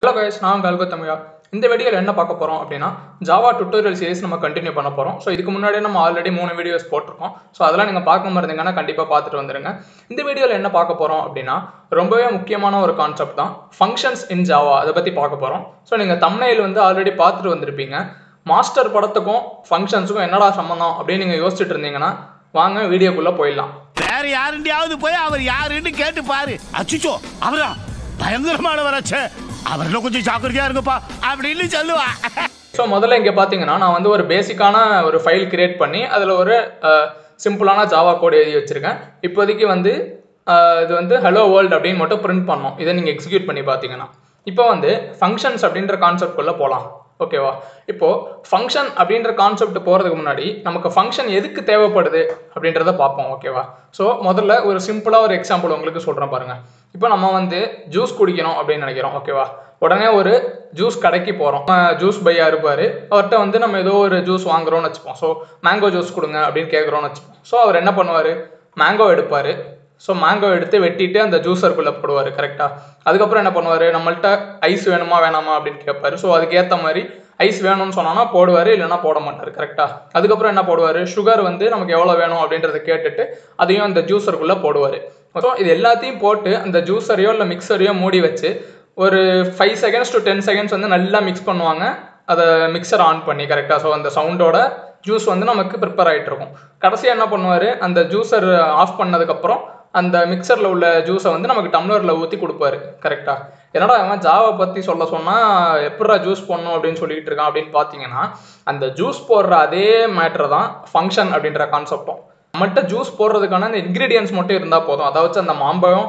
hello guys நான் கல்கோ தமிழா இந்த வீடியோவில் என்ன பார்க்க போகிறோம் அப்படின்னா ஜாவா டுட்டோரியல் சீரிஸ் நம்ம கண்டினியூ பண்ண போகிறோம் ஸோ இதுக்கு முன்னாடியே நம்ம ஆல்ரெடி மூணு வீடியோஸ் போட்டிருக்கோம் ஸோ அதெல்லாம் நீங்கள் பார்க்காம இருந்தீங்கன்னா கண்டிப்பாக பார்த்துட்டு வந்துருங்க இந்த வீடியோவில் என்ன பார்க்க போகிறோம் அப்படின்னா ரொம்பவே முக்கியமான ஒரு கான்செப்ட் தான் ஃபங்க்ஷன்ஸ் இன் ஜாவா அதை பற்றி பார்க்க போகிறோம் ஸோ நீங்கள் தமிழில் வந்து ஆல்ரெடி பார்த்துட்டு வந்திருப்பீங்க மாஸ்டர் படத்துக்கும் ஃபங்க்ஷன்ஸுக்கும் என்னடா சம்மந்தம் அப்படின்னு நீங்கள் யோசிச்சுட்டு இருந்தீங்கன்னா வாங்க வீடியோக்குள்ளே போயிடலாம் வேற யாருண்டியாவது போய் அவர் யாருன்னு கேட்டு பாரு அச்சுச்சோ அவரா பயங்கரமானவராச்சே அவர்ல கொஞ்சம் ஜாக்கிரதையா இருங்கப்பா அப்படின்னு சொல்லுவா ஸோ முதல்ல இங்கே பார்த்தீங்கன்னா நான் வந்து ஒரு பேசிக்கான ஒரு ஃபைல் கிரியேட் பண்ணி அதில் ஒரு சிம்பிளான ஜாவா கோட் எழுதி வச்சுருக்கேன் இப்போதைக்கு வந்து அஹ், இது வந்து ஹலோ வேர்ல்டு அப்படின்னு மட்டும் பிரிண்ட் பண்ணோம் இதை நீங்கள் எக்ஸிக்யூட் பண்ணி பார்த்தீங்கன்னா இப்போ வந்து ஃபங்க்ஷன்ஸ் அப்படின்ற கான்செப்ட்குள்ளே போகலாம் ஓகேவா இப்போ ஃபங்க்ஷன் அப்படின்ற கான்செப்ட் போகிறதுக்கு முன்னாடி நமக்கு ஃபங்க்ஷன் எதுக்கு தேவைப்படுது அப்படின்றத பார்ப்போம் ஓகேவா ஸோ முதல்ல ஒரு சிம்பிளாக ஒரு எக்ஸாம்பிள் உங்களுக்கு சொல்கிறேன் பாருங்கள் இப்போ நம்ம வந்து ஜூஸ் குடிக்கணும் அப்படின்னு நினைக்கிறோம் ஓகேவா உடனே ஒரு ஜூஸ் கடைக்கு போகிறோம் ஜூஸ் பையா இருப்பார் அவர்கிட்ட வந்து நம்ம ஏதோ ஒரு ஜூஸ் வாங்குறோம்னு வச்சுப்போம் ஸோ மேங்கோ ஜூஸ் கொடுங்க அப்படின்னு கேட்குறோம்னு வச்சுப்போம் ஸோ அவர் என்ன பண்ணுவார் மேங்கோ எடுப்பார் ஸோ மேங்கோ எடுத்து வெட்டிட்டு அந்த ஜூஸருக்குள்ளே போடுவார் கரெக்டாக அதுக்கப்புறம் என்ன பண்ணுவார் நம்மள்ட்ட ஐஸ் வேணுமா வேணாமா அப்படின்னு கேட்பாரு ஸோ அதுக்கேற்ற மாதிரி ஐஸ் வேணும்னு சொன்னான்னா போடுவார் இல்லைன்னா போட மாட்டார் கரெக்டாக அதுக்கப்புறம் என்ன போடுவார் சுகர் வந்து நமக்கு எவ்வளோ வேணும் அப்படின்றத கேட்டுட்டு அதையும் அந்த ஜூஸருக்குள்ளே போடுவார் ஸோ இது எல்லாத்தையும் போட்டு அந்த ஜூஸரையோ இல்லை மிக்சரையோ மூடி வச்சு ஒரு five seconds to ten seconds வந்து நல்லா மிக்ஸ் பண்ணுவாங்க அதை மிக்சர் ஆன் பண்ணி கரெக்டாக ஸோ அந்த சவுண்டோட ஜூஸ் வந்து நமக்கு ப்ரிப்பேர் ஆகிட்டு இருக்கும் கடைசியாக என்ன பண்ணுவார் அந்த ஜூஸர் ஆஃப் பண்ணதுக்கப்புறம் அந்த மிக்சரில் உள்ள ஜூஸை வந்து நமக்கு டம்ளரில் ஊற்றி கொடுப்பாரு கரெக்டாக என்னடா அவன் ஜாவை பற்றி சொல்ல சொன்னால் எப்படா ஜூஸ் போடணும் அப்படின்னு சொல்லிட்டு இருக்கான் அப்படின்னு பார்த்தீங்கன்னா அந்த ஜூஸ் போடுற அதே மேட்ரு தான் ஃபங்க்ஷன் அப்படின்ற கான்செப்டும் நம்மகிட்ட ஜூஸ் போடுறதுக்கான அந்த இன்க்ரீடியன்ஸ் மட்டும் இருந்தால் போதும் அதை வச்சு அந்த மாம்பழம்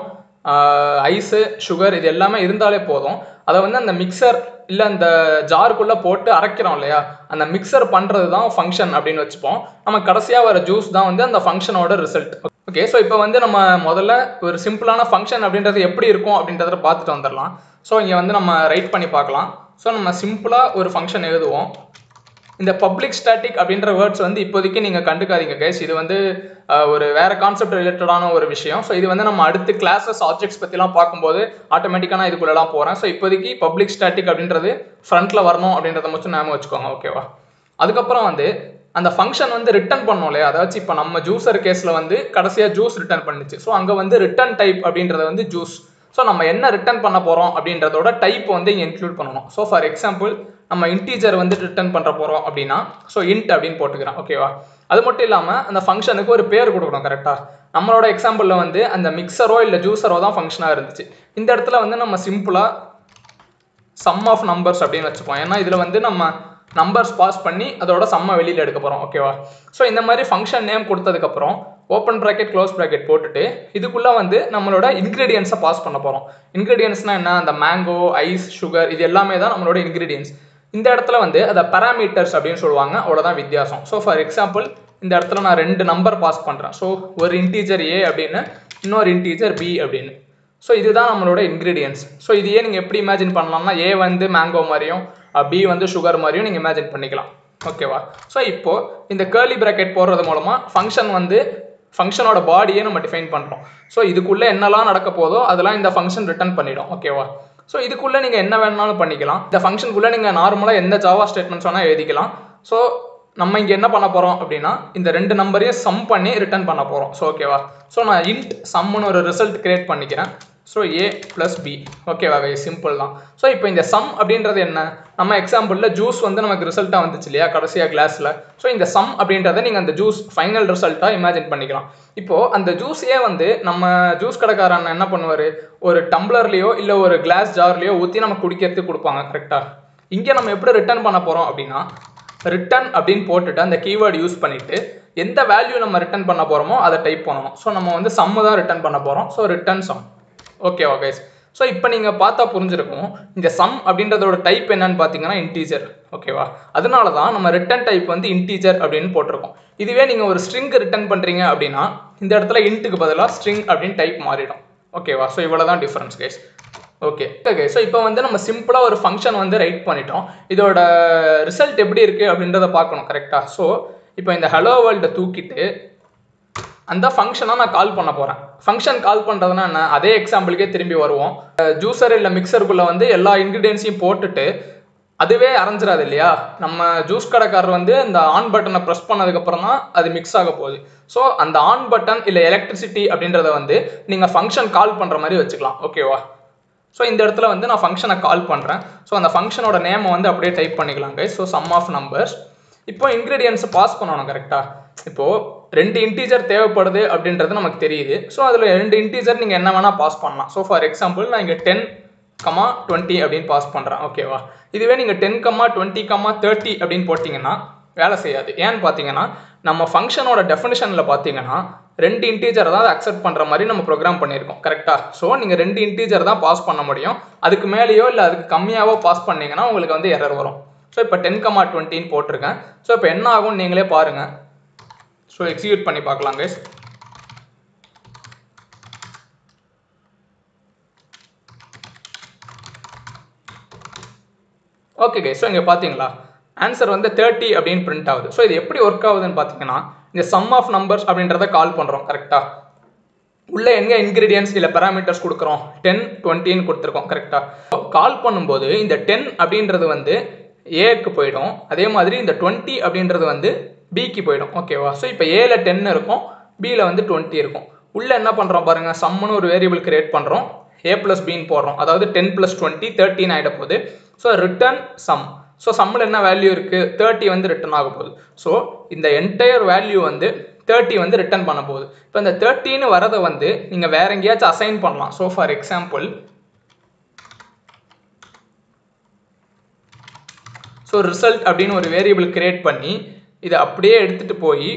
ஐஸு சுகர் இது எல்லாமே இருந்தாலே போதும் அதை வந்து அந்த மிக்சர் இல்லை அந்த ஜாருக்குள்ளே போட்டு அரைக்கிறோம் இல்லையா அந்த மிக்சர் பண்ணுறது தான் ஃபங்க்ஷன் அப்படின்னு வச்சுப்போம் நம்ம கடைசியாக வர ஜூஸ் தான் வந்து அந்த ஃபங்க்ஷனோட ரிசல்ட் ஓகே ஸோ இப்போ வந்து நம்ம முதல்ல ஒரு சிம்பிளான ஃபங்க்ஷன் அப்படின்றது எப்படி இருக்கும் அப்படின்றத பார்த்துட்டு வந்துடலாம் ஸோ இங்கே வந்து நம்ம ரைட் பண்ணி பார்க்கலாம் ஸோ நம்ம சிம்பிளாக ஒரு ஃபங்க்ஷன் எழுதுவோம் இந்த பப்ளிக் ஸ்டாட்டிக் அப்படின்ற வேர்ட்ஸ் வந்து இப்போதைக்கு நீங்கள் கண்டுக்காதீங்க கைஸ் இது வந்து அஹ், ஒரு வேற கான்செப்ட் ரிலேட்டடான ஒரு விஷயம் ஸோ இது வந்து நம்ம அடுத்து கிளாஸஸ் ஆப்ஜெக்ட்ஸ் பற்றிலாம் பார்க்கும்போது ஆட்டோமேட்டிக்காக நான் இதுக்குள்ளெல்லாம் போகிறேன் ஸோ இப்போதைக்கு பப்ளிக் ஸ்டாட்டிக் அப்படின்றது ஃப்ரண்ட்ல வரணும் அப்படின்றத மட்டும் ஞாபகம் வச்சுக்கோங்க ஓகேவா அதுக்கப்புறம் வந்து அந்த ஃபங்க்ஷன் வந்து ரிட்டர்ன் பண்ணோம் இல்லையா அதாச்சும் இப்போ நம்ம ஜூஸர் கேஸில் வந்து கடைசியாக ஜூஸ் ரிட்டர்ன் பண்ணுச்சு ஸோ அங்கே வந்து ரிட்டர்ன் டைப் அப்படின்றது வந்து ஜூஸ் ஸோ நம்ம என்ன ரிட்டர்ன் பண்ண போகிறோம் அப்படின்றதோட டைப் வந்து இங்கே இன்க்ளூட் பண்ணணும் ஸோ ஃபார் எக்ஸாம்பிள் நம்ம இன்டீஜர் வந்து ரிட்டர்ன் பண்ணுற போகிறோம் அப்படின்னா ஸோ இன்ட் அப்படின்னு போட்டுக்கிறோம் ஓகேவா அது மட்டும் இல்லாமல் அந்த ஃபங்க்ஷனுக்கு ஒரு பேர் கொடுக்கணும் கரெக்டாக நம்மளோட எக்ஸாம்பிளில் வந்து அந்த மிக்சரோ இல்லை ஜூஸரோ தான் ஃபங்க்ஷனாக இருந்துச்சு இந்த இடத்துல வந்து நம்ம சிம்பிளாக சம் ஆஃப் நம்பர்ஸ் அப்படின்னு வச்சுப்போம் ஏன்னா இதில் வந்து நம்ம நம்பர்ஸ் பாஸ் பண்ணி அதோட சம்மை வெளியில் எடுக்க போகிறோம் ஓகேவா ஸோ இந்த மாதிரி ஃபங்க்ஷன் நேம் கொடுத்ததுக்கப்புறம் ஓப்பன் ப்ராக்கெட் க்ளோஸ் ப்ராக்கெட் போட்டுட்டு இதுக்குள்ளே வந்து நம்மளோட இன்க்ரீடியன்ஸை பாஸ் பண்ண போகிறோம் இன்க்ரீடியன்ஸ்னால் என்ன அந்த மேங்கோ ஐஸ் சுகர் இது எல்லாமே தான் நம்மளோட இன்க்ரீடியன்ஸ் இந்த இடத்துல வந்து அதை பேராமீட்டர்ஸ் அப்படின்னு சொல்லுவாங்க அவ்வளோதான் வித்தியாசம் ஸோ ஃபார் எக்ஸாம்பிள் இந்த இடத்துல நான் ரெண்டு நம்பர் பாஸ் பண்ணுறேன் ஸோ ஒரு இன்டீஜர் ஏ அப்படின்னு இன்னொரு இன்டீஜர் பி அப்படின்னு ஸோ இதுதான் நம்மளோட இன்க்ரீடியன்ஸ் ஸோ இதையே நீங்கள் எப்படி இமேஜின் பண்ணலாம்னா ஏ வந்து மேங்கோ மாதிரியும் பி வந்து சுகர் மாதிரியும் நீங்கள் இமேஜின் பண்ணிக்கலாம் ஓகேவா ஸோ இப்போ இந்த கேர்லி பிராக்கெட் போடுறது மூலமாக ஃபங்க்ஷன் வந்து ஃபங்க்ஷனோட பாடியை நம்ம டிஃபைன் பண்ணுறோம் ஸோ இதுக்குள்ளே என்னெல்லாம் நடக்க போதோ அதெல்லாம் இந்த ஃபங்க்ஷன் ரிட்டர்ன் பண்ணிடும் ஓகேவா ஸோ இதுக்குள்ளே நீங்கள் என்ன வேணாலும் பண்ணிக்கலாம் இந்த ஃபங்க்ஷனுக்குள்ளே நீங்கள் நார்மலாக எந்த ஜாவா ஸ்டேட்மெண்ட்ஸ் வேணால் எழுதிக்கலாம் ஸோ நம்ம இங்கே என்ன பண்ண போகிறோம் அப்படின்னா இந்த ரெண்டு நம்பரையும் சம் பண்ணி ரிட்டர்ன் பண்ண போகிறோம் ஸோ ஓகேவா ஸோ நான் இன்ட் சம்னு ஒரு ரிசல்ட் கிரியேட் பண்ணிக்கிறேன் ஸோ ஏ ப்ளஸ் பி ஓகேவா சிம்பிள் தான் ஸோ இப்போ இந்த சம் அப்படின்றது என்ன நம்ம எக்ஸாம்பிளில் ஜூஸ் வந்து நமக்கு ரிசல்ட்டாக வந்துச்சு இல்லையா கடைசியாக கிளாஸில் ஸோ இந்த சம் அப்படின்றத நீங்கள் அந்த ஜூஸ் ஃபைனல் ரிசல்ட்டாக இமேஜின் பண்ணிக்கலாம் இப்போது அந்த ஜூஸையே வந்து நம்ம ஜூஸ் கடைக்காரன் என்ன பண்ணுவார் ஒரு டம்ளர்லேயோ இல்லை ஒரு கிளாஸ் ஜார்லேயோ ஊற்றி நம்ம குடிக்கிறதுக்கு கொடுப்பாங்க கரெக்டாக இங்கே நம்ம எப்படி ரிட்டர்ன் பண்ண போகிறோம் அப்படின்னா ரிட்டர்ன் அப்படின்னு போட்டுட்டு அந்த கீவேர்டு யூஸ் பண்ணிட்டு எந்த வேல்யூ நம்ம ரிட்டர்ன் பண்ண போகிறோமோ அதை டைப் பண்ணணும் ஸோ நம்ம வந்து சம்மு தான் ரிட்டர்ன் பண்ண போகிறோம் so return sum okay okay so இப்போ நீங்கள் பார்த்தா புரிஞ்சிருக்கும் இந்த சம் அப்படின்றதோட டைப் என்னன்னு பார்த்தீங்கன்னா இன்டீஜர் ஓகேவா அதனால தான் நம்ம ரிட்டர்ன் டைப் வந்து இன்டீஜர் அப்படின்னு போட்டிருக்கோம் இதுவே நீங்கள் ஒரு ஸ்ட்ரிங் ரிட்டர்ன் பண்ணுறீங்க அப்படின்னா இந்த இடத்துல இன்ட்டுக்கு பதிலாக ஸ்ட்ரிங் அப்படின்னு டைப் மாறிடும் ஓகேவா ஸோ இவ்வளோ தான் difference guys okay okay so இப்போ வந்து நம்ம சிம்பிளாக ஒரு ஃபங்க்ஷன் வந்து ரைட் பண்ணிட்டோம் இதோட ரிசல்ட் எப்படி இருக்குது அப்படின்றத பார்க்கணும் கரெக்டாக ஸோ இப்போ இந்த ஹலோ வேர்ல்டை தூக்கிட்டு அந்த ஃபங்க்ஷனை நான் கால் பண்ண போகிறேன் ஃபங்க்ஷன் கால் பண்ணுறதுனா என்ன அதே எக்ஸாம்பிளுக்கே திரும்பி வருவோம் ஜூஸர் இல்லை மிக்சருக்குள்ளே வந்து எல்லா இன்க்ரீடியன்ஸையும் போட்டுட்டு அதுவே அரைஞ்சிடாது இல்லையா நம்ம ஜூஸ் கடைக்காரர் வந்து இந்த ஆன் பட்டனை ப்ரெஸ் பண்ணதுக்கப்புறம் தான் அது மிக்ஸ் ஆக போகுது ஸோ அந்த ஆன் பட்டன் இல்லை எலக்ட்ரிசிட்டி அப்படின்றத வந்து நீங்கள் ஃபங்க்ஷன் கால் பண்ணுற மாதிரி வச்சுக்கலாம் ஓகேவா ஸோ இந்த இடத்துல வந்து நான் ஃபங்க்ஷனை கால் பண்ணுறேன் ஸோ அந்த ஃபங்க்ஷனோட நேமை வந்து அப்படியே டைப் பண்ணிக்கலாம் guys so sum of numbers இப்போ இன்க்ரீடியன்ஸ் பாஸ் பண்ணணும் கரெக்டாக இப்போது ரெண்டு இன்டீஜர் தேவைப்படுது அப்படின்றது நமக்கு தெரியுது ஸோ அதில் ரெண்டு இன்டீஜர் நீங்கள் என்ன வேணால் பாஸ் பண்ணலாம் ஸோ ஃபார் எக்ஸாம்பிள் நான் இங்கே டென் கமா டுவெண்ட்டி அப்படின்னு பாஸ் பண்ணுறேன் ஓகேவா இதுவே நீங்கள் ten comma twenty comma thirty அப்படின்னு போட்டிங்கன்னா வேலை செய்யாது ஏன்னு பார்த்தீங்கன்னா நம்ம ஃபங்க்ஷனோட டெஃபினிஷனில் பார்த்தீங்கன்னா ரெண்டு இன்டீஜர் தான் அக்செப்ட் பண்ணுற மாதிரி நம்ம ப்ரோக்ராம் பண்ணியிருக்கோம் கரெக்டாக ஸோ நீங்கள் ரெண்டு இன்டீஜர் தான் பாஸ் பண்ண முடியும் அதுக்கு மேலேயோ இல்லை அதுக்கு கம்மியாவோ பாஸ் பண்ணீங்கன்னா உங்களுக்கு வந்து எரர் வரும் ஸோ இப்போ டென் கமா டுவெண்ட்டின்னு போட்டிருக்கேன் ஸோ இப்போ என்ன ஆகும்னு நீங்களே பாருங்கள் ஸோ எக்ஸிக்யூட் பண்ணி பார்க்கலாம் கைஸ் ஓகே கைஸ் ஸோ இங்கே பார்த்தீங்களா ஆன்சர் வந்து தேர்ட்டி அப்படின்னு பிரிண்ட் ஆகுது ஸோ இது எப்படி ஒர்க் ஆகுதுன்னு பார்த்தீங்கன்னா இந்த சம் ஆஃப் நம்பர்ஸ் அப்படின்றத கால் பண்ணுறோம் கரெக்டாக உள்ள எங்கே இன்க்ரீடியன்ஸ் இல்லை பேராமீட்டர்ஸ் கொடுக்குறோம் டென் டுவெண்ட்டின்னு கொடுத்துருக்கோம் கரெக்டாக கால் பண்ணும்போது இந்த டென் அப்படின்றது வந்து ஏக்கு போயிடும் அதே மாதிரி இந்த டுவெண்ட்டி அப்படின்றது வந்து பிக்கு போயிடும் ஓகேவா ஸோ இப்போ ஏல டென் இருக்கும் பியில் வந்து டுவெண்ட்டி இருக்கும் உள்ளே என்ன பண்ணுறோம் பாருங்கள் சம்முன்னு ஒரு வேரியபிள் கிரியேட் பண்ணுறோம் ஏ ப்ளஸ் பின்னு போடுறோம் அதாவது டென் ப்ளஸ் டுவெண்ட்டி தேர்ட்டின் ஆகிட போகுது ஸோ ரிட்டர்ன் சம் ஸோ சம்மில் என்ன வேல்யூ இருக்குது தேர்ட்டி வந்து ரிட்டர்ன் ஆக போகுது ஸோ இந்த என்டையர் வேல்யூ வந்து தேர்ட்டி வந்து ரிட்டர்ன் பண்ண போகுது இப்போ இந்த தேர்ட்டின்னு வரதை வந்து நீங்கள் வேற எங்கேயாச்சும் அசைன் பண்ணலாம் so for example so result அப்படின்னு ஒரு வேரியபிள் கிரியேட் பண்ணி இதை அப்படியே எடுத்துகிட்டு போய்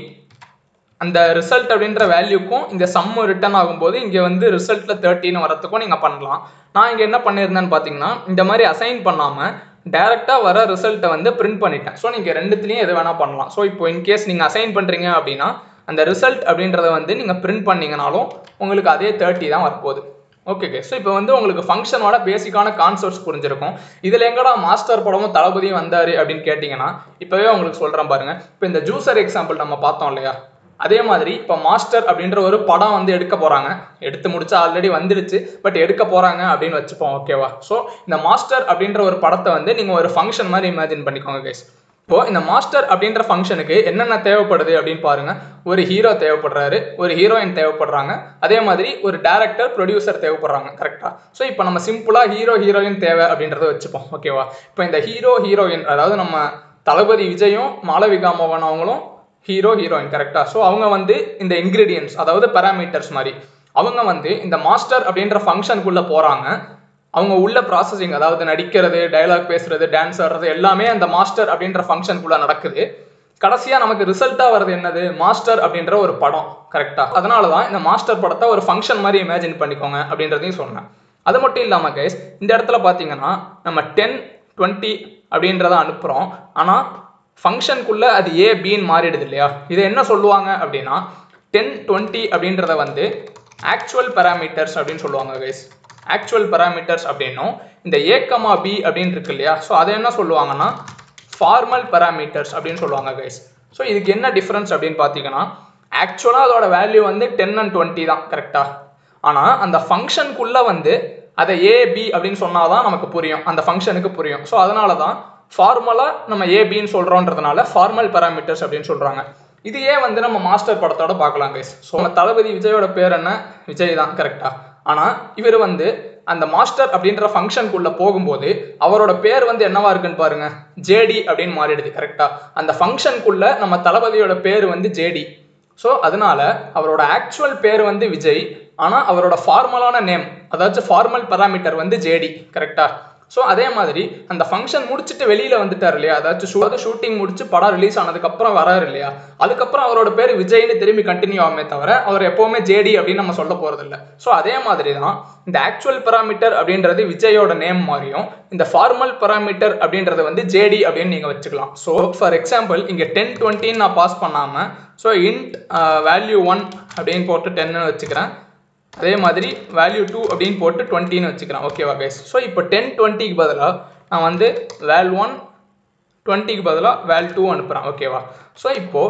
அந்த ரிசல்ட் அப்படின்ற வேல்யூக்கும் இந்த சம்மு ரிட்டர்ன் ஆகும்போது இங்கே வந்து ரிசல்ட்டில் தேர்ட்டின்னு வரத்துக்கும் நீங்கள் பண்ணலாம் நான் இங்கே என்ன பண்ணியிருந்தேன்னு பார்த்தீங்கன்னா இந்த மாதிரி அசைன் பண்ணாமல் டேரெக்டாக வர ரிசல்ட்டை வந்து பிரிண்ட் பண்ணிட்டேன் ஸோ நீங்கள் ரெண்டுத்துலேயும் எது வேணால் பண்ணலாம் ஸோ இப்போ இன்கேஸ் நீங்கள் அசைன் பண்ணுறீங்க அப்படின்னா அந்த ரிசல்ட் அப்படின்றத வந்து நீங்கள் பிரிண்ட் பண்ணீங்கனாலும் உங்களுக்கு அதே தேர்ட்டி தான் வரப்போகுது ஓகே ஸோ இப்போ வந்து உங்களுக்கு ஃபங்க்ஷனோட பேசிக்கான கான்செப்ட்ஸ் புரிஞ்சிருக்கும் இதில் எங்கடா மாஸ்டர் படமும் தளபதியும் வந்தார் அப்படின்னு கேட்டிங்கன்னா இப்போவே உங்களுக்கு சொல்கிறேன் பாருங்க இப்போ இந்த ஜூசர் எக்ஸாம்பிள் நம்ம பார்த்தோம் இல்லையா அதே மாதிரி இப்போ மாஸ்டர் அப்படின்ற ஒரு படம் வந்து எடுக்க போகிறாங்க எடுத்து முடிச்சா ஆல்ரெடி வந்துடுச்சு பட் எடுக்க போகிறாங்க அப்படின்னு வச்சுப்போம் ஓகேவா ஸோ இந்த மாஸ்டர் அப்படின்ற ஒரு படத்தை வந்து நீங்கள் ஒரு ஃபங்க்ஷன் மாதிரி இமேஜின் பண்ணிக்கோங்க கைஸ் இப்போ இந்த மாஸ்டர் அப்படின்ற ஃபங்க்ஷனுக்கு என்னென்ன தேவைப்படுது அப்படின்னு பாருங்க ஒரு ஹீரோ தேவைப்படுறாரு ஒரு ஹீரோயின் தேவைப்படுறாங்க அதே மாதிரி ஒரு டேரக்டர் ப்ரொடியூசர் தேவைப்படுறாங்க கரெக்டாக ஸோ இப்போ நம்ம சிம்பிளாக ஹீரோ ஹீரோயின் தேவை அப்படின்றத வச்சுப்போம் ஓகேவா இப்போ இந்த ஹீரோ ஹீரோயின் அதாவது நம்ம தளபதி விஜயும் மாளவிகா மோகன் அவங்களும் ஹீரோ ஹீரோயின் கரெக்டாக ஸோ அவங்க வந்து இந்த இன்க்ரீடியன்ஸ் அதாவது பேராமீட்டர்ஸ் மாதிரி அவங்க வந்து இந்த மாஸ்டர் அப்படின்ற ஃபங்க்ஷனுக்குள்ளே போகிறாங்க அவங்க உள்ள ப்ராசஸிங் அதாவது நடிக்கிறது டயலாக் பேசுறது டான்ஸ் ஆடுறது எல்லாமே அந்த மாஸ்டர் அப்படின்ற ஃபங்க்ஷனுக்குள்ள நடக்குது கடைசியாக நமக்கு ரிசல்ட்டாக வருது என்னது மாஸ்டர் அப்படின்ற ஒரு படம் கரெக்டாக அதனால தான் இந்த மாஸ்டர் படத்தை ஒரு ஃபங்க்ஷன் மாதிரி இமேஜின் பண்ணிக்கோங்க அப்படின்றதையும் சொன்னேன் அது மட்டும் இல்லாமல் கைஸ் இந்த இடத்துல பார்த்தீங்கன்னா நம்ம டென் டுவெண்ட்டி அப்படின்றத அனுப்புகிறோம் ஆனால் ஃபங்க்ஷனுக்குள்ளே அது ஏ பின்னு மாறிடுது இல்லையா இதை என்ன சொல்லுவாங்க அப்படின்னா டென் டுவெண்ட்டி அப்படின்றத வந்து ஆக்சுவல் பேராமீட்டர்ஸ் அப்படின்னு சொல்லுவாங்க கைஸ் ஆக்சுவல் பேராமீட்டர்ஸ் அப்படின்னும் இந்த ஏ கமா பி அப்படின்னு இருக்கு இல்லையா ஸோ அதை என்ன சொல்லுவாங்கன்னா ஃபார்மல் பேராமீட்டர்ஸ் அப்படின்னு சொல்லுவாங்க கைஸ் ஸோ இதுக்கு என்ன டிஃப்ரென்ஸ் அப்படின்னு பார்த்தீங்கன்னா ஆக்சுவலாக அதோட வேல்யூ வந்து டென் அண்ட் டுவெண்ட்டி தான் கரெக்டாக ஆனால் அந்த ஃபங்க்ஷனுக்குள்ளே வந்து அதை ஏ பி அப்படின்னு சொன்னால் தான் நமக்கு புரியும் அந்த ஃபங்க்ஷனுக்கு புரியும் ஸோ அதனால தான் ஃபார்மலாக நம்ம ஏபின்னு சொல்கிறோன்றதுனால ஃபார்மல் பேராமீட்டர்ஸ் அப்படின்னு சொல்கிறாங்க இது ஏன் வந்து நம்ம மாஸ்டர் படத்தோட பார்க்கலாம் கைஸ் ஸோ நம்ம தளபதி விஜயோட பேர் என்ன விஜய் தான் கரெக்டாக ஆனால் இவர் வந்து அந்த மாஸ்டர் அப்படின்ற ஃபங்க்ஷனுக்குள்ள போகும்போது அவரோட பேர் வந்து என்னவா இருக்குன்னு பாருங்க ஜேடி அப்படின்னு மாறிடுது கரெக்டாக அந்த ஃபங்க்ஷனுக்குள்ள நம்ம தளபதியோட பேர் வந்து ஜேடி ஸோ அதனால அவரோட ஆக்சுவல் பேர் வந்து விஜய் ஆனால் அவரோட ஃபார்மலான நேம் அதாச்சும் ஃபார்மல் பராமீட்டர் வந்து ஜேடி கரெக்டாக ஸோ அதே மாதிரி அந்த ஃபங்க்ஷன் முடிச்சுட்டு வெளியில வந்துட்டார் இல்லையா அதாச்சும் ஷூ ஷூட்டிங் முடிச்சு படம் ரிலீஸ் ஆனதுக்கப்புறம் வராரு இல்லையா அதுக்கப்புறம் அவரோட பேர் விஜய்னு திரும்பி கண்டினியூ ஆகுமே தவிர அவர் எப்பவுமே ஜேடி அப்படின்னு நம்ம சொல்ல போறது இல்லை ஸோ அதே மாதிரி தான் இந்த ஆக்சுவல் பராமீட்டர் அப்படின்றது விஜயோட நேம் மாதிரியும் இந்த ஃபார்மல் பராமீட்டர் அப்படின்றது வந்து ஜேடி அப்படின்னு நீங்க வச்சுக்கலாம் ஸோ ஃபார் எக்ஸாம்பிள் இங்க டென் டுவெண்ட்டின்னு நான் பாஸ் பண்ணாம ஸோ இன்ட் வேல்யூ ஒன் அப்படின்னு போட்டு டென்னு வச்சுக்கிறேன் அதே மாதிரி வேல்யூ டூ அப்படின்னு போட்டு டுவெண்ட்டின்னு வச்சுக்கிறேன் ஓகேவா கைஸ் ஸோ இப்போ டென் டுவெண்ட்டிக்கு பதிலாக நான் வந்து வேல் ஒன் டுவெண்ட்டிக்கு பதிலாக வேல் டூ அனுப்புகிறேன் ஓகேவா ஸோ இப்போது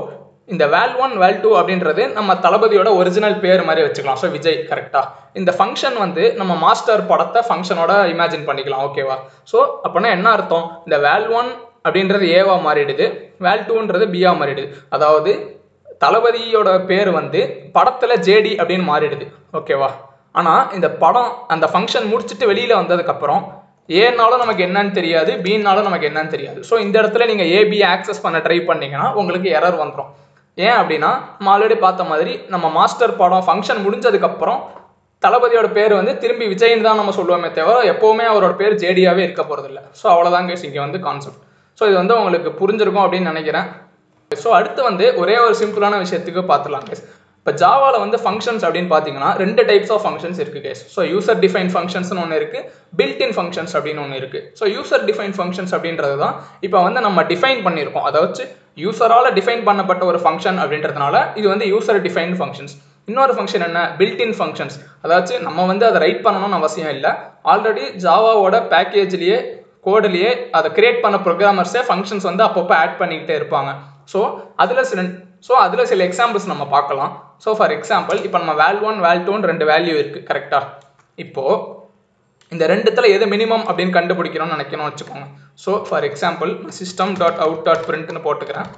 இந்த வேல் ஒன் வேல் டூ அப்படின்றது நம்ம தளபதியோட ஒரிஜினல் பேர் மாதிரி வச்சுக்கலாம் ஸோ விஜய் கரெக்டா இந்த ஃபங்க்ஷன் வந்து நம்ம மாஸ்டர் படத்தை ஃபங்க்ஷனோட இமேஜின் பண்ணிக்கலாம் ஓகேவா ஸோ அப்படின்னா என்ன அர்த்தம் இந்த வேல் ஒன் அப்படின்றது ஏவா மாறிடுது வேல் டூன்றது பியா மாறிடுது அதாவது தளபதியோட பேர் வந்து படத்தில் ஜேடி அப்படின்னு மாறிடுது ஓகேவா ஆனால் இந்த படம் அந்த ஃபங்க்ஷன் முடிச்சுட்டு வெளியில் வந்ததுக்கப்புறம் ஏனாலும் நமக்கு என்னன்னு தெரியாது பின்னாலும் நமக்கு என்னன்னு தெரியாது ஸோ இந்த இடத்துல நீங்கள் ஏபி ஆக்சஸ் பண்ண ட்ரை பண்ணீங்கன்னா உங்களுக்கு எரர் வந்துடும் ஏன் அப்படின்னா நம்ம ஆல்ரெடி பார்த்த மாதிரி நம்ம மாஸ்டர் படம் ஃபங்க்ஷன் முடிஞ்சதுக்கப்புறம் தளபதியோட பேர் வந்து திரும்பி விஜய்னு தான் நம்ம சொல்லுவோமே தவிர எப்போவுமே அவரோட பேர் ஜேடியாவே இருக்க போகிறதில்ல ஸோ அவ்வளோதான் கேஸ் இங்கே வந்து கான்செப்ட் ஸோ இது வந்து உங்களுக்கு புரிஞ்சிருக்கும் அப்படின்னு நினைக்கிறேன் ஸோ அடுத்து வந்து ஒரே ஒரு சிம்பிளான விஷயத்துக்கு பார்த்துலாம் கேஸ் இப்போ ஜாவாவில் வந்து ஃபங்க்ஷன்ஸ் அப்படின்னு பார்த்தீங்கன்னா ரெண்டு டைப்ஸ் ஆஃப் ஃபங்க்ஷன்ஸ் இருக்குது கேஸ் ஸோ யூசர் டிஃபைன் ஃபங்க்ஷன்ஸ்னு ஒன்று இருக்குது பில்ட் இன் ஃபங்க்ஷன்ஸ் அப்படின்னு ஒன்று இருக்குது ஸோ யூசர் டிஃபைன் ஃபங்க்ஷன்ஸ் அப்படின்றது தான் இப்போ வந்து நம்ம டிஃபைன் பண்ணியிருக்கோம் அதாவது யூசரால் டிஃபைன் பண்ணப்பட்ட ஒரு ஃபங்க்ஷன் அப்படின்றதுனால இது வந்து யூசர் டிஃபைன் ஃபங்க்ஷன்ஸ் இன்னொரு ஃபங்க்ஷன் என்ன பில்ட் இன் ஃபங்க்ஷன்ஸ் அதாச்சும் நம்ம வந்து அதை ரைட் பண்ணணும்னு அவசியம் இல்லை ஆல்ரெடி ஜாவாவோட பேக்கேஜ்லேயே கோட்லேயே அதை கிரியேட் பண்ண ப்ரோக்ராமர்ஸே ஃபங்க்ஷன்ஸ் வந்து அப்பப்போ ஆட் பண்ணிக்கிட்டே இருப்பாங்க ஸோ அதில் சில ஸோ அதில் சில எக்ஸாம்பிள்ஸ் நம்ம பார்க்கலாம் ஸோ ஃபார் எக்ஸாம்பிள் இப்போ நம்ம வேல் ஒன் வேல் டூன்னு ரெண்டு வேல்யூ இருக்குது கரெக்டாக இப்போது இந்த ரெண்டுத்தில் எது மினிமம் அப்படின்னு கண்டுபிடிக்கணும்னு நினைக்கணும்னு வச்சுக்கோங்க so for example system dot out dot பிரிண்ட்னு போட்டுக்கிறேன்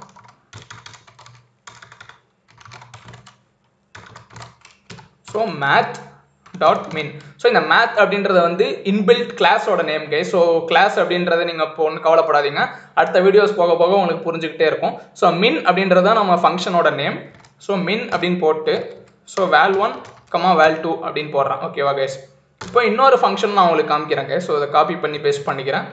so math dot min so இந்த மேத் அப்படின்றத வந்து இன்பில்ட் கிளாஸோட நேம் கே ஸோ கிளாஸ் அப்படின்றத நீங்கள் இப்போ ஒன்றும் கவலைப்படாதீங்க அடுத்த வீடியோஸ் போக போக உங்களுக்கு புரிஞ்சுக்கிட்டே இருக்கும் ஸோ மின் அப்படின்றது தான் நம்ம ஃபங்க்ஷனோட நேம் ஸோ மின் அப்படின்னு போட்டு so val one comma val two அப்படின்னு போடுறேன் ஓகேவா கேஸ் இப்போ இன்னொரு ஃபங்க்ஷன் நான் உங்களுக்கு காமிக்கிறேன் ஸோ அதை காப்பி பண்ணி பேஸ்ட் பண்ணிக்கிறேன்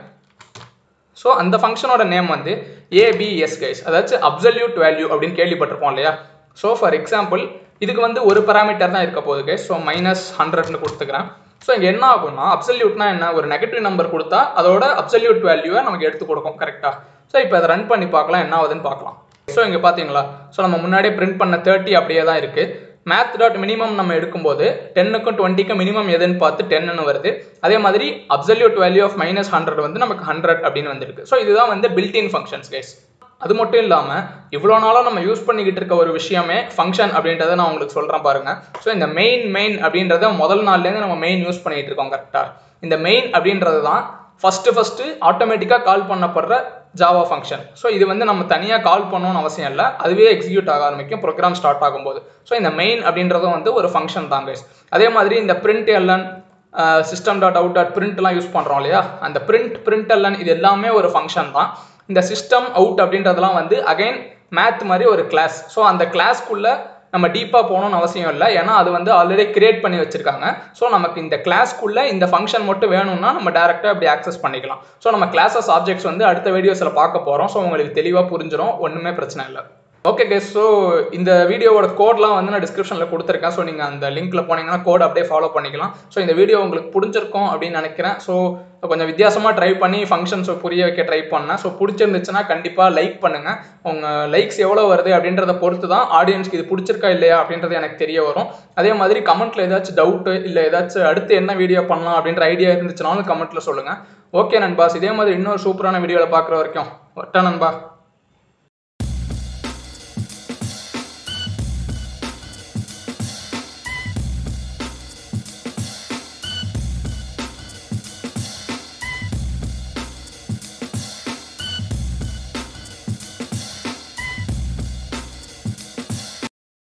ஸோ அந்த ஃபங்க்ஷனோட நேம் வந்து ஏபிஎஸ் கைஸ் அதாச்சும் அப்சல்யூட் வேல்யூ அப்படின்னு கேள்விப்பட்டிருப்போம் இல்லையா ஸோ ஃபார் எக்ஸாம்பிள் இதுக்கு வந்து ஒரு பராமீட்டர் தான் இருக்க போகுது கைஸ் ஸோ மைனஸ் ஹண்ட்ரட்னு கொடுத்துக்கிறேன் ஸோ இங்கே என்ன ஆகும்னா அப்சல்யூட்னா என்ன ஒரு நெகட்டிவ் நம்பர் கொடுத்தா அதோட அப்சல்யூட் வேல்யூவை நமக்கு எடுத்து கொடுக்கும் கரெக்டாக ஸோ இப்போ அதை ரன் பண்ணி பார்க்கலாம் என்ன ஆகுதுன்னு பார்க்கலாம் ஸோ இங்கே பார்த்தீங்களா ஸோ நம்ம முன்னாடியே பிரிண்ட் பண்ண தேர்ட்டி அப்படியே தான் இருக்குது மேத் டாட் மினிமம் நம்ம எடுக்கும்போது டென்னுக்கும் டுவெண்ட்டிக்கும் மினிமம் எதுன்னு பார்த்து டென்னு வருது அதே மாதிரி absolute value of minus hundred வந்து நமக்கு ஹண்ட்ரட் அப்படின்னு வந்திருக்கு ஸோ இதுதான் வந்து பில்ட் இன் ஃபங்க்ஷன்ஸ் கைஸ் அது மட்டும் இல்லாமல் இவ்வளோ நாளாக நம்ம யூஸ் பண்ணிக்கிட்டு இருக்க ஒரு விஷயமே ஃபங்க்ஷன் அப்படின்றத நான் உங்களுக்கு சொல்கிறேன் பாருங்க ஸோ இந்த மெயின் மெயின் அப்படின்றத முதல் நாள்லேருந்து நம்ம மெயின் யூஸ் பண்ணிகிட்டு இருக்கோம் கரெக்டாக இந்த மெயின் அப்படின்றது தான் ஃபஸ்ட்டு ஃபஸ்ட்டு ஆட்டோமேட்டிக்காக கால் பண்ணப்படுற ஜாவா ஃபங்க்ஷன் ஸோ இது வந்து நம்ம தனியாக கால் பண்ணணும்னு அவசியம் இல்லை அதுவே எக்ஸிக்யூட் ஆக ஆரம்பிக்கும் ப்ரோக்ராம் ஸ்டார்ட் ஆகும்போது ஸோ இந்த மெயின் அப்படின்றதும் வந்து ஒரு ஃபங்க்ஷன் தான் கைஸ் அதே மாதிரி இந்த println system dot out dot பிரிண்ட்லாம் யூஸ் பண்ணுறோம் இல்லையா அந்த பிரிண்ட் பிரிண்ட் எல்லன் இது எல்லாமே ஒரு ஃபங்க்ஷன் தான் இந்த சிஸ்டம் அவுட் அப்படின்றதெல்லாம் வந்து அகைன் மேத் மாதிரி ஒரு கிளாஸ் ஸோ அந்த கிளாஸ்க்குள்ளே நம்ம டீப்பாக போகணும்னு அவசியம் இல்லை ஏன்னா அது வந்து ஆல்ரெடி கிரியேட் பண்ணி வச்சிருக்காங்க ஸோ நமக்கு இந்த கிளாஸ்க்குள்ளே இந்த ஃபங்க்ஷன் மட்டும் வேணும்னா நம்ம டேரெக்டாக இப்படி ஆக்சஸ் பண்ணிக்கலாம் ஸோ நம்ம கிளாஸஸ் ஆப்ஜெக்ட்ஸ் வந்து அடுத்த வீடியோஸில் பார்க்க போகிறோம் ஸோ உங்களுக்கு தெளிவாக புரிஞ்சிடும் ஒன்றுமே பிரச்சனை இல்லை ஓகே கேஸ் ஸோ இந்த வீடியோவோட கோட்லாம் வந்து நான் டிஸ்கிரிப்ஷனில் கொடுத்துருக்கேன் ஸோ நீங்கள் அந்த லிங்க்கில் போனீங்கன்னா கோட் அப்படியே ஃபாலோ பண்ணிக்கலாம் ஸோ இந்த வீடியோ உங்களுக்கு பிடிச்சிருக்கும் அப்படின்னு நினைக்கிறேன் ஸோ கொஞ்சம் வித்தியாசமாக ட்ரை பண்ணி ஃபங்க்ஷன்ஸை புரிய வைக்க ட்ரை பண்ணேன் ஸோ பிடிச்சிருந்துச்சுன்னா கண்டிப்பாக லைக் பண்ணுங்கள் உங்கள் லைக்ஸ் எவ்வளோ வருது அப்படின்றத பொறுத்து தான் ஆடியன்ஸ்க்கு இது பிடிச்சிருக்கா இல்லையா அப்படின்றது எனக்கு தெரிய வரும் அதே மாதிரி கமெண்ட்டில் ஏதாச்சும் டவுட்டு இல்லை ஏதாச்சும் அடுத்து என்ன வீடியோ பண்ணலாம் அப்படின்ற ஐடியா இருந்துச்சுனாலும் கமெண்ட்டில் சொல்லுங்கள் ஓகே நண்பாஸ் இதே மாதிரி இன்னொரு சூப்பரான வீடியோவில் பார்க்குற வரைக்கும் ஒட்டா நண்பா